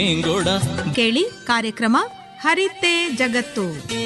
ಇಂಗೋಡ ಕೇಳಿ ಕಾರ್ಯಕ್ರಮ ಹರಿತೆ ಜಗತ್ತು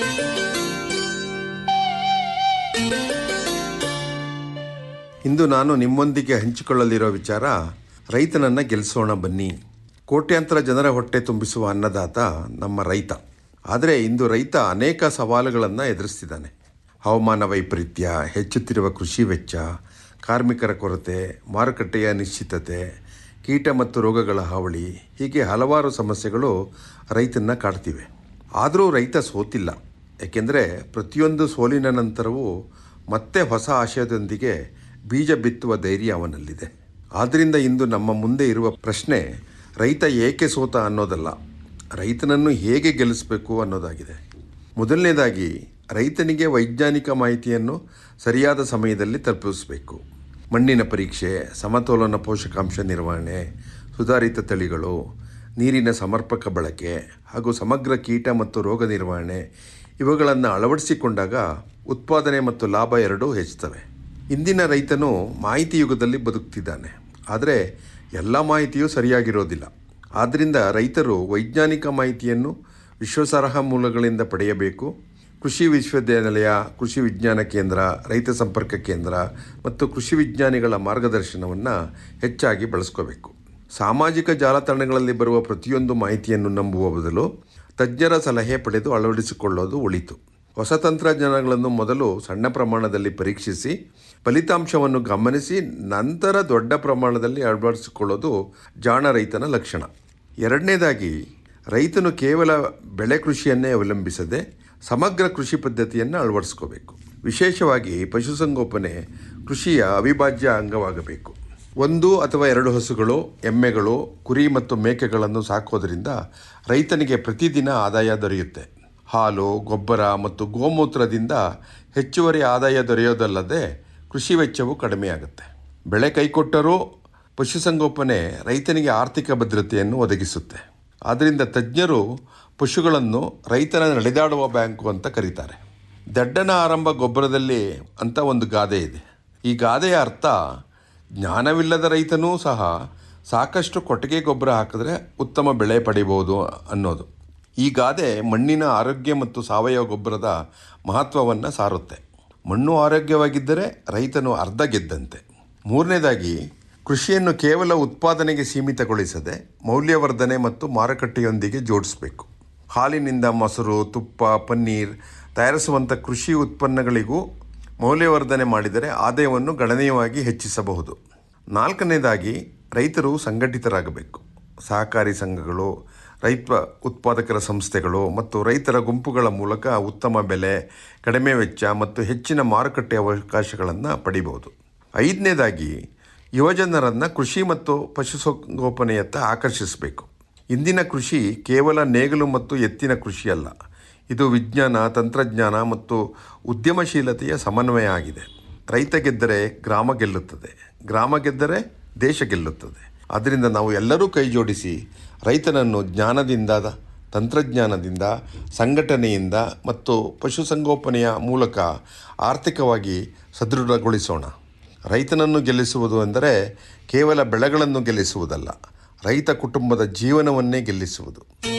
ಇಂದು ನಾನು ನಿಮ್ಮೊಂದಿಗೆ ಹಂಚಿಕೊಳ್ಳಲಿರೋ ವಿಚಾರ ರೈತನನ್ನು ಗೆಲ್ಲಿಸೋಣ ಬನ್ನಿ ಕೋಟ್ಯಾಂತರ ಜನರ ಹೊಟ್ಟೆ ತುಂಬಿಸುವ ಅನ್ನದಾತ ನಮ್ಮ ರೈತ ಆದರೆ ಇಂದು ರೈತ ಅನೇಕ ಸವಾಲುಗಳನ್ನು ಎದುರಿಸ್ತಿದ್ದಾನೆ ಹವಾಮಾನ ವೈಪರೀತ್ಯ ಹೆಚ್ಚುತ್ತಿರುವ ಕೃಷಿ ವೆಚ್ಚ ಕಾರ್ಮಿಕರ ಕೊರತೆ ಮಾರುಕಟ್ಟೆಯ ನಿಶ್ಚಿತತೆ ಕೀಟ ಮತ್ತು ರೋಗಗಳ ಹಾವಳಿ ಹೀಗೆ ಹಲವಾರು ಸಮಸ್ಯೆಗಳು ರೈತನ್ನ ಕಾಡ್ತಿವೆ ಆದರೂ ರೈತ ಸೋತಿಲ್ಲ ಏಕೆಂದರೆ ಪ್ರತಿಯೊಂದು ಸೋಲಿನ ನಂತರವೂ ಮತ್ತೆ ಹೊಸ ಆಶಯದೊಂದಿಗೆ ಬೀಜ ಬಿತ್ತುವ ಧೈರ್ಯ ಅವನಲ್ಲಿದೆ ಆದ್ದರಿಂದ ಇಂದು ನಮ್ಮ ಮುಂದೆ ಇರುವ ಪ್ರಶ್ನೆ ರೈತ ಏಕೆ ಸೋತ ಅನ್ನೋದಲ್ಲ ರೈತನನ್ನು ಹೇಗೆ ಗೆಲ್ಲಿಸಬೇಕು ಅನ್ನೋದಾಗಿದೆ ಮೊದಲನೇದಾಗಿ ರೈತನಿಗೆ ವೈಜ್ಞಾನಿಕ ಮಾಹಿತಿಯನ್ನು ಸರಿಯಾದ ಸಮಯದಲ್ಲಿ ತಲುಪಿಸಬೇಕು ಮಣ್ಣಿನ ಪರೀಕ್ಷೆ ಸಮತೋಲನ ಪೋಷಕಾಂಶ ನಿರ್ವಹಣೆ ಸುಧಾರಿತ ತಳಿಗಳು ನೀರಿನ ಸಮರ್ಪಕ ಬಳಕೆ ಹಾಗೂ ಸಮಗ್ರ ಕೀಟ ಮತ್ತು ರೋಗ ನಿರ್ವಹಣೆ ಇವುಗಳನ್ನು ಅಳವಡಿಸಿಕೊಂಡಾಗ ಉತ್ಪಾದನೆ ಮತ್ತು ಲಾಭ ಎರಡೂ ಹೆಚ್ಚುತ್ತವೆ ಇಂದಿನ ರೈತನು ಮಾಹಿತಿ ಯುಗದಲ್ಲಿ ಬದುಕ್ತಿದ್ದಾನೆ ಆದರೆ ಎಲ್ಲ ಮಾಹಿತಿಯೂ ಸರಿಯಾಗಿರೋದಿಲ್ಲ ಆದ್ದರಿಂದ ರೈತರು ವೈಜ್ಞಾನಿಕ ಮಾಹಿತಿಯನ್ನು ವಿಶ್ವಾಸಾರ್ಹ ಮೂಲಗಳಿಂದ ಪಡೆಯಬೇಕು ಕೃಷಿ ವಿಶ್ವವಿದ್ಯಾನಿಲಯ ಕೃಷಿ ವಿಜ್ಞಾನ ಕೇಂದ್ರ ರೈತ ಸಂಪರ್ಕ ಕೇಂದ್ರ ಮತ್ತು ಕೃಷಿ ವಿಜ್ಞಾನಿಗಳ ಮಾರ್ಗದರ್ಶನವನ್ನು ಹೆಚ್ಚಾಗಿ ಬಳಸ್ಕೋಬೇಕು ಸಾಮಾಜಿಕ ಜಾಲತಾಣಗಳಲ್ಲಿ ಬರುವ ಪ್ರತಿಯೊಂದು ಮಾಹಿತಿಯನ್ನು ನಂಬುವ ಬದಲು ತಜ್ಞರ ಸಲಹೆ ಪಡೆದು ಅಳವಡಿಸಿಕೊಳ್ಳೋದು ಒಳಿತು ಹೊಸ ತಂತ್ರಜ್ಞಾನಗಳನ್ನು ಮೊದಲು ಸಣ್ಣ ಪ್ರಮಾಣದಲ್ಲಿ ಪರೀಕ್ಷಿಸಿ ಫಲಿತಾಂಶವನ್ನು ಗಮನಿಸಿ ನಂತರ ದೊಡ್ಡ ಪ್ರಮಾಣದಲ್ಲಿ ಅಳವಡಿಸಿಕೊಳ್ಳೋದು ಜಾಣ ರೈತನ ಲಕ್ಷಣ ಎರಡನೇದಾಗಿ ರೈತನು ಕೇವಲ ಬೆಳೆ ಕೃಷಿಯನ್ನೇ ಅವಲಂಬಿಸದೆ ಸಮಗ್ರ ಕೃಷಿ ಪದ್ಧತಿಯನ್ನು ಅಳವಡಿಸ್ಕೋಬೇಕು ವಿಶೇಷವಾಗಿ ಪಶುಸಂಗೋಪನೆ ಕೃಷಿಯ ಅವಿಭಾಜ್ಯ ಅಂಗವಾಗಬೇಕು ಒಂದು ಅಥವಾ ಎರಡು ಹಸುಗಳು ಎಮ್ಮೆಗಳು ಕುರಿ ಮತ್ತು ಮೇಕೆಗಳನ್ನು ಸಾಕೋದರಿಂದ ರೈತನಿಗೆ ಪ್ರತಿದಿನ ಆದಾಯ ದೊರೆಯುತ್ತೆ ಹಾಲು ಗೊಬ್ಬರ ಮತ್ತು ಗೋಮೂತ್ರದಿಂದ ಹೆಚ್ಚುವರಿ ಆದಾಯ ದೊರೆಯೋದಲ್ಲದೆ ಕೃಷಿ ವೆಚ್ಚವು ಕಡಿಮೆಯಾಗುತ್ತೆ ಬೆಳೆ ಕೈಕೊಟ್ಟರೂ ಪಶುಸಂಗೋಪನೆ ರೈತನಿಗೆ ಆರ್ಥಿಕ ಭದ್ರತೆಯನ್ನು ಒದಗಿಸುತ್ತೆ ಆದ್ದರಿಂದ ತಜ್ಞರು ಪಶುಗಳನ್ನು ರೈತನ ನಡೆದಾಡುವ ಬ್ಯಾಂಕು ಅಂತ ಕರೀತಾರೆ ದಡ್ಡನ ಆರಂಭ ಗೊಬ್ಬರದಲ್ಲಿ ಅಂತ ಒಂದು ಗಾದೆ ಇದೆ ಈ ಗಾದೆಯ ಅರ್ಥ ಜ್ಞಾನವಿಲ್ಲದ ರೈತನೂ ಸಹ ಸಾಕಷ್ಟು ಕೊಟ್ಟಿಗೆ ಗೊಬ್ಬರ ಹಾಕಿದ್ರೆ ಉತ್ತಮ ಬೆಳೆ ಪಡಿಬೋದು ಅನ್ನೋದು ಈ ಗಾದೆ ಮಣ್ಣಿನ ಆರೋಗ್ಯ ಮತ್ತು ಸಾವಯವ ಗೊಬ್ಬರದ ಮಹತ್ವವನ್ನು ಸಾರುತ್ತೆ ಮಣ್ಣು ಆರೋಗ್ಯವಾಗಿದ್ದರೆ ರೈತನು ಅರ್ಧ ಗೆದ್ದಂತೆ ಮೂರನೇದಾಗಿ ಕೃಷಿಯನ್ನು ಕೇವಲ ಉತ್ಪಾದನೆಗೆ ಸೀಮಿತಗೊಳಿಸದೆ ಮೌಲ್ಯವರ್ಧನೆ ಮತ್ತು ಮಾರುಕಟ್ಟೆಯೊಂದಿಗೆ ಜೋಡಿಸಬೇಕು ಹಾಲಿನಿಂದ ಮೊಸರು ತುಪ್ಪ ಪನ್ನೀರ್ ತಯಾರಿಸುವಂಥ ಕೃಷಿ ಉತ್ಪನ್ನಗಳಿಗೂ ಮೌಲ್ಯವರ್ಧನೆ ಮಾಡಿದರೆ ಆದಾಯವನ್ನು ಗಣನೀಯವಾಗಿ ಹೆಚ್ಚಿಸಬಹುದು ನಾಲ್ಕನೇದಾಗಿ ರೈತರು ಸಂಘಟಿತರಾಗಬೇಕು ಸಹಕಾರಿ ಸಂಘಗಳು ರೈತ ಉತ್ಪಾದಕರ ಸಂಸ್ಥೆಗಳು ಮತ್ತು ರೈತರ ಗುಂಪುಗಳ ಮೂಲಕ ಉತ್ತಮ ಬೆಲೆ ಕಡಿಮೆ ವೆಚ್ಚ ಮತ್ತು ಹೆಚ್ಚಿನ ಮಾರುಕಟ್ಟೆ ಅವಕಾಶಗಳನ್ನು ಪಡಿಬಹುದು ಐದನೇದಾಗಿ ಯುವಜನರನ್ನು ಕೃಷಿ ಮತ್ತು ಪಶುಸಂಗೋಪನೆಯತ್ತ ಆಕರ್ಷಿಸಬೇಕು ಇಂದಿನ ಕೃಷಿ ಕೇವಲ ನೇಗಲು ಮತ್ತು ಎತ್ತಿನ ಕೃಷಿಯಲ್ಲ ಇದು ವಿಜ್ಞಾನ ತಂತ್ರಜ್ಞಾನ ಮತ್ತು ಉದ್ಯಮಶೀಲತೆಯ ಸಮನ್ವಯ ಆಗಿದೆ ರೈತ ಗೆದ್ದರೆ ಗ್ರಾಮ ಗೆಲ್ಲುತ್ತದೆ ಗ್ರಾಮ ಗೆದ್ದರೆ ದೇಶ ಗೆಲ್ಲುತ್ತದೆ ಆದ್ದರಿಂದ ನಾವು ಎಲ್ಲರೂ ಕೈ ಜೋಡಿಸಿ ರೈತನನ್ನು ಜ್ಞಾನದಿಂದ ತಂತ್ರಜ್ಞಾನದಿಂದ ಸಂಘಟನೆಯಿಂದ ಮತ್ತು ಪಶುಸಂಗೋಪನೆಯ ಮೂಲಕ ಆರ್ಥಿಕವಾಗಿ ಸದೃಢಗೊಳಿಸೋಣ ರೈತನನ್ನು ಗೆಲ್ಲಿಸುವುದು ಎಂದರೆ ಕೇವಲ ಬೆಳೆಗಳನ್ನು ಗೆಲ್ಲಿಸುವುದಲ್ಲ ರೈತ ಕುಟುಂಬದ ಜೀವನವನ್ನೇ ಗೆಲ್ಲಿಸುವುದು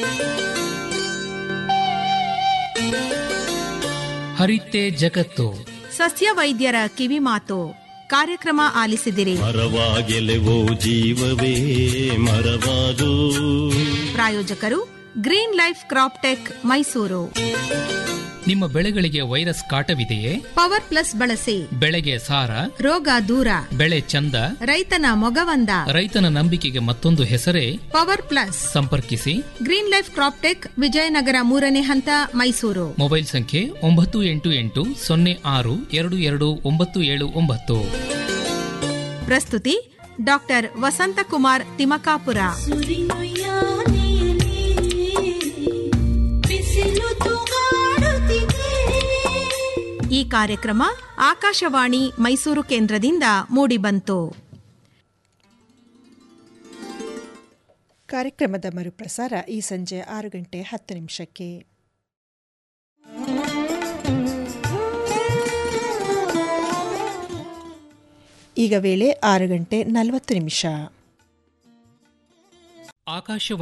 ಹರಿತೆ ಜಗತ್ತು ಸಸ್ಯ ವೈದ್ಯರ ಕಿವಿಮಾತು ಕಾರ್ಯಕ್ರಮ ಆಲಿಸಿದಿರಿ ಮರವಾಗೆಲೆವೋ ಜೀವವೇ ಮರವಾದು ಪ್ರಾಯೋಜಕರು green life crop tech Mysuru ನಿಮ್ಮ ಬೆಳೆಗಳಿಗೆ ವೈರಸ್ ಕಾಟವಿದೆಯೇ ಪವರ್ ಪ್ಲಸ್ ಬಳಸಿ ಬೆಳೆಗೆ ಸಾರ ರೋಗ ದೂರ ಬೆಳೆ ಚಂದ ರೈತನ ಮೊಗವಂದ ರೈತನ ನಂಬಿಕೆಗೆ ಮತ್ತೊಂದು ಹೆಸರೇ ಪವರ್ ಪ್ಲಸ್ ಸಂಪರ್ಕಿಸಿ green life crop tech Vijayanagar ಮೂರನೇ ಹಂತ ಮೈಸೂರು ಮೊಬೈಲ್ ಸಂಖ್ಯೆ ಒಂಬತ್ತು ಎಂಟು ಎಂಟು ಸೊನ್ನೆ ಆರು ಎರಡು ಎರಡು ಒಂಬತ್ತು ಏಳು ಒಂಬತ್ತು ಪ್ರಸ್ತುತಿ ಡಾಕ್ಟರ್ ವಸಂತಕುಮಾರ್ ತಿಮಕಾಪುರ ಬಿಸಿಲು ತೂಗಾಡುತ್ತಿದೆ ಈ ಕಾರ್ಯಕ್ರಮ ಆಕಾಶವಾಣಿ ಮೈಸೂರು ಕೇಂದ್ರದಿಂದ ಮೂಡಿಬಂತು ಕಾರ್ಯಕ್ರಮದ ಮರುಪ್ರಸಾರ ಈ ಸಂಜೆ ಆರು ಗಂಟೆ ಹತ್ತು ನಿಮಿಷಕ್ಕೆ ಈಗ ವೇಳೆ ಆರು ಗಂಟೆ ನಲವತ್ತು ನಿಮಿಷ ಆಕಾಶವಾಣಿ